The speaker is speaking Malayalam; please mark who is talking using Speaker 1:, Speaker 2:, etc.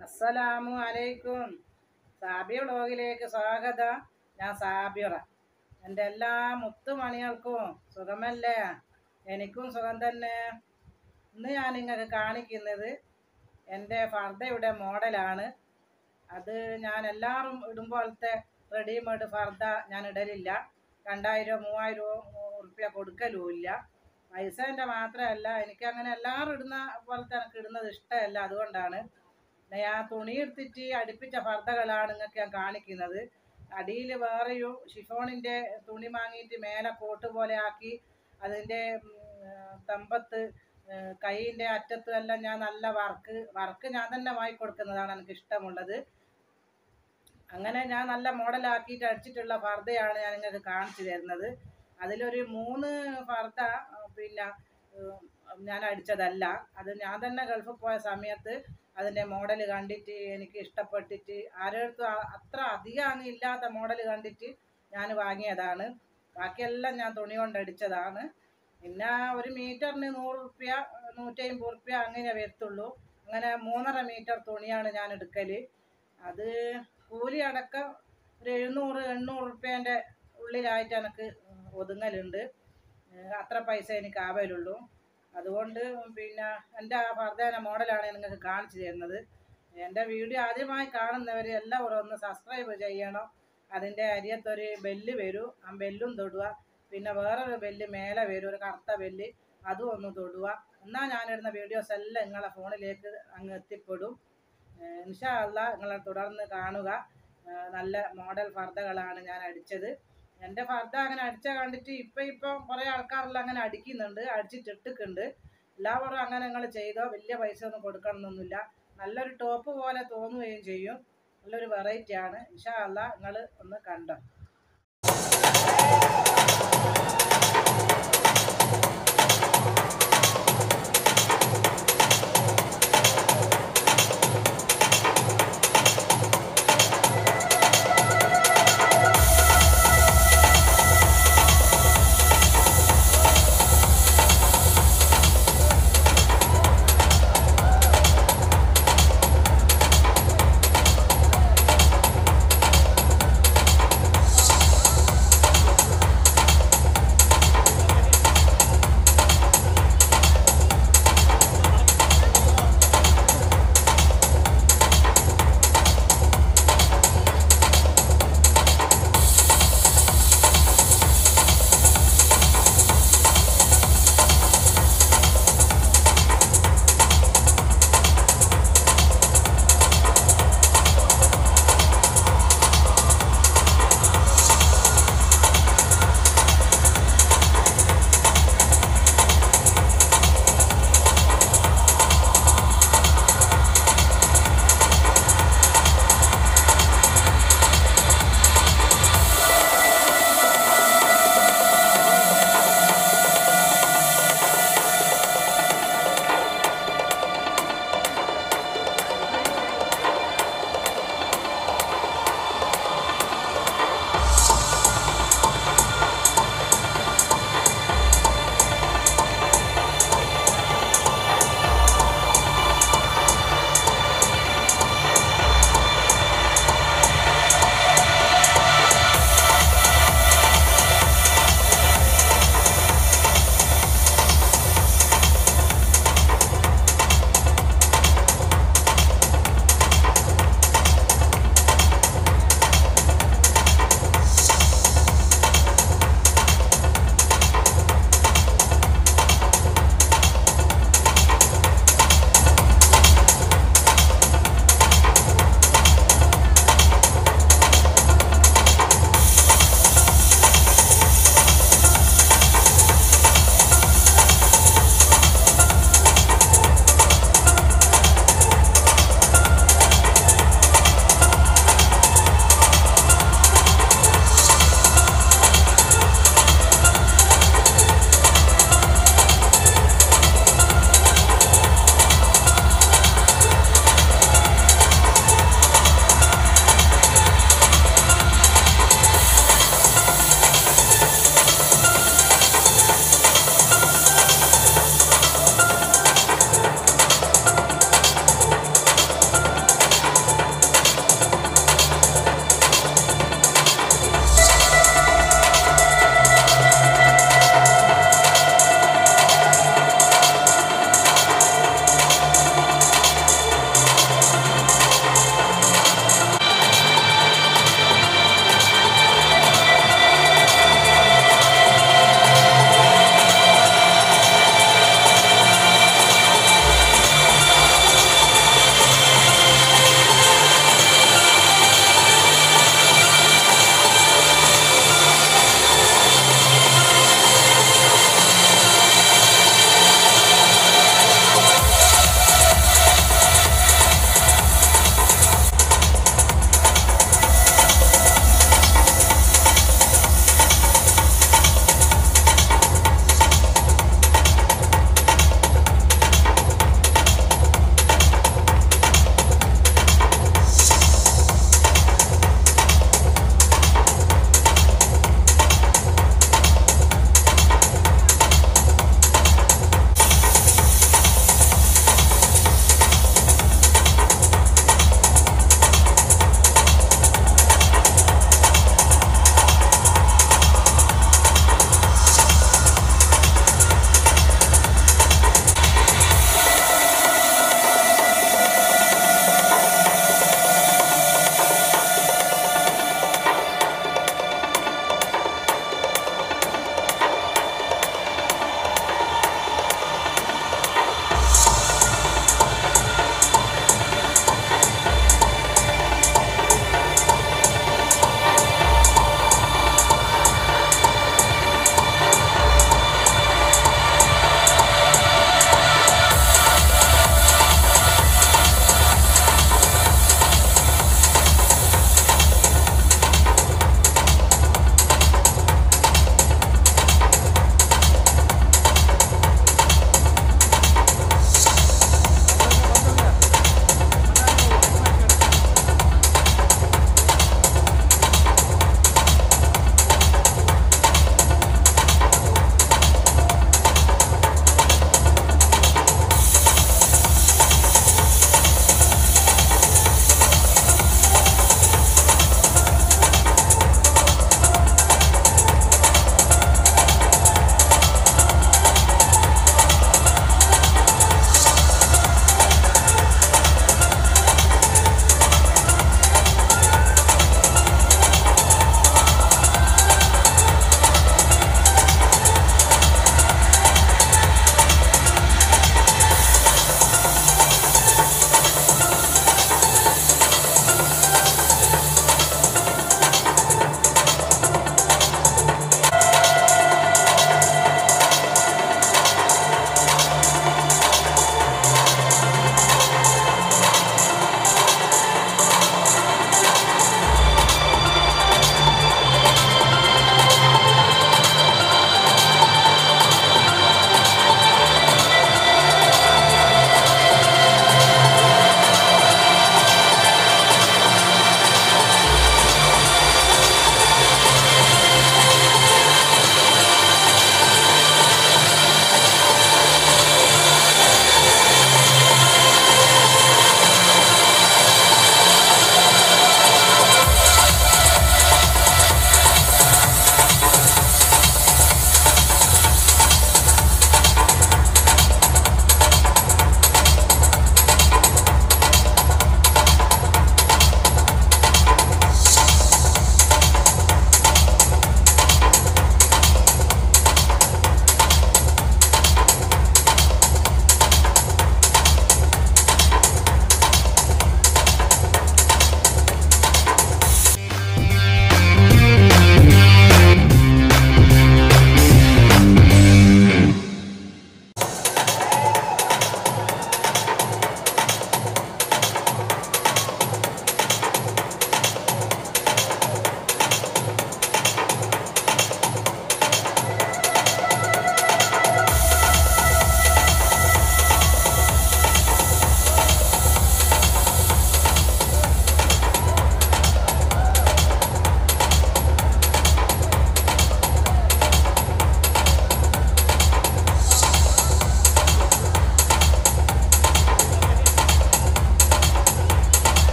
Speaker 1: അസ്സലാമു അലൈക്കും സാബിയ വ്ളോഗിലേക്ക് സ്വാഗതം ഞാൻ സാബിറ എൻ്റെ എല്ലാ മുത്തുമണികൾക്കും സുഖമല്ലേ എനിക്കും സുഖം തന്നെ ഇന്ന് ഞാൻ നിങ്ങൾക്ക് കാണിക്കുന്നത് എൻ്റെ ഫർദയുടെ മോഡലാണ് അത് ഞാൻ എല്ലാവരും ഇടുമ്പോഴത്തെ റെഡിമെയ്ഡ് ഫർദ ഞാൻ ഇടലില്ല രണ്ടായിരം മൂവായിരം ഉറുപ്പ്യ കൊടുക്കലുമില്ല പൈസേൻ്റെ മാത്രമല്ല എനിക്ക് അങ്ങനെ എല്ലാവരും ഇടുന്ന പോലത്തെ എനിക്ക് ഇടുന്നത് ഇഷ്ടമല്ല അതുകൊണ്ടാണ് ഞാൻ തുണി എടുത്തിട്ട് അടുപ്പിച്ച ഫർദകളാണ് നിങ്ങൾക്ക് ഞാൻ കാണിക്കുന്നത് അടിയിൽ വേറെയും ഷിഫോണിൻ്റെ തുണി വാങ്ങിയിട്ട് മേലെ കോട്ട് പോലെ ആക്കി അതിൻ്റെ തമ്പത്ത് കൈയിൻ്റെ അറ്റത്തും എല്ലാം ഞാൻ നല്ല വർക്ക് വർക്ക് ഞാൻ തന്നെ വാങ്ങി കൊടുക്കുന്നതാണ് എനിക്ക് ഇഷ്ടമുള്ളത് അങ്ങനെ ഞാൻ നല്ല മോഡലാക്കിയിട്ട് അടിച്ചിട്ടുള്ള ഫർദയാണ് ഞാൻ നിങ്ങൾക്ക് കാണിച്ചു തരുന്നത് അതിലൊരു മൂന്ന് ഫർദ പിന്നെ ഞാൻ അടിച്ചതല്ല അത് ഞാൻ തന്നെ ഗൾഫിൽ പോയ സമയത്ത് അതിൻ്റെ മോഡൽ കണ്ടിട്ട് എനിക്ക് ഇഷ്ടപ്പെട്ടിട്ട് ആരോടത്തും അത്ര അധികം ഇല്ലാത്ത മോഡൽ കണ്ടിട്ട് ഞാൻ വാങ്ങിയതാണ് ബാക്കിയെല്ലാം ഞാൻ തുണി കൊണ്ട് അടിച്ചതാണ് പിന്നെ ഒരു മീറ്ററിന് നൂറ് റുപ്യ നൂറ്റമ്പത് റുപ്യ അങ്ങനെ വരത്തുള്ളൂ അങ്ങനെ മൂന്നര മീറ്റർ തുണിയാണ് ഞാൻ എടുക്കൽ അത് കൂലി അടക്കം ഒരു എഴുന്നൂറ് എണ്ണൂറ് റുപ്യേൻ്റെ ഉള്ളിലായിട്ട് എനിക്ക് ഒതുങ്ങലുണ്ട് അത്ര പൈസ എനിക്ക് ആവലുള്ളൂ അതുകൊണ്ട് പിന്നെ എൻ്റെ ആ ഫർദേന മോഡലാണ് നിങ്ങൾക്ക് കാണിച്ചു തരുന്നത് എൻ്റെ വീഡിയോ ആദ്യമായി കാണുന്നവർ എല്ലാവരും ഒന്ന് സബ്സ്ക്രൈബ് ചെയ്യണം അതിൻ്റെ അരിയത്തൊരു ബെല്ല് വരും ആ ബെല്ലും തൊടുക പിന്നെ വേറൊരു ബെല്ല് മേലെ വരും ഒരു കറുത്ത ബെല്ല് അതും ഒന്ന് തൊടുക എന്നാൽ ഞാനിടുന്ന വീഡിയോസ് എല്ലാം നിങ്ങളെ ഫോണിലേക്ക് അങ്ങ് എത്തിപ്പെടും ഇൻഷാ അല്ല നിങ്ങളെ തുടർന്ന് കാണുക നല്ല മോഡൽ ഫർദകളാണ് ഞാൻ അടിച്ചത് എൻ്റെ ഫർദ അങ്ങനെ അടിച്ച കണ്ടിട്ട് ഇപ്പം ഇപ്പം കുറേ ആൾക്കാരെല്ലാം അങ്ങനെ അടിക്കുന്നുണ്ട് അടിച്ചിട്ടിട്ടുണ്ട് എല്ലാവരും അങ്ങനെ നിങ്ങൾ ചെയ്തോ വലിയ പൈസ ഒന്നും കൊടുക്കണമെന്നൊന്നുമില്ല നല്ലൊരു ടോപ്പ് പോലെ തോന്നുകയും ചെയ്യും നല്ലൊരു വെറൈറ്റി ആണ് ഇൻഷാ അല്ല നിങ്ങൾ ഒന്ന് കണ്ടോ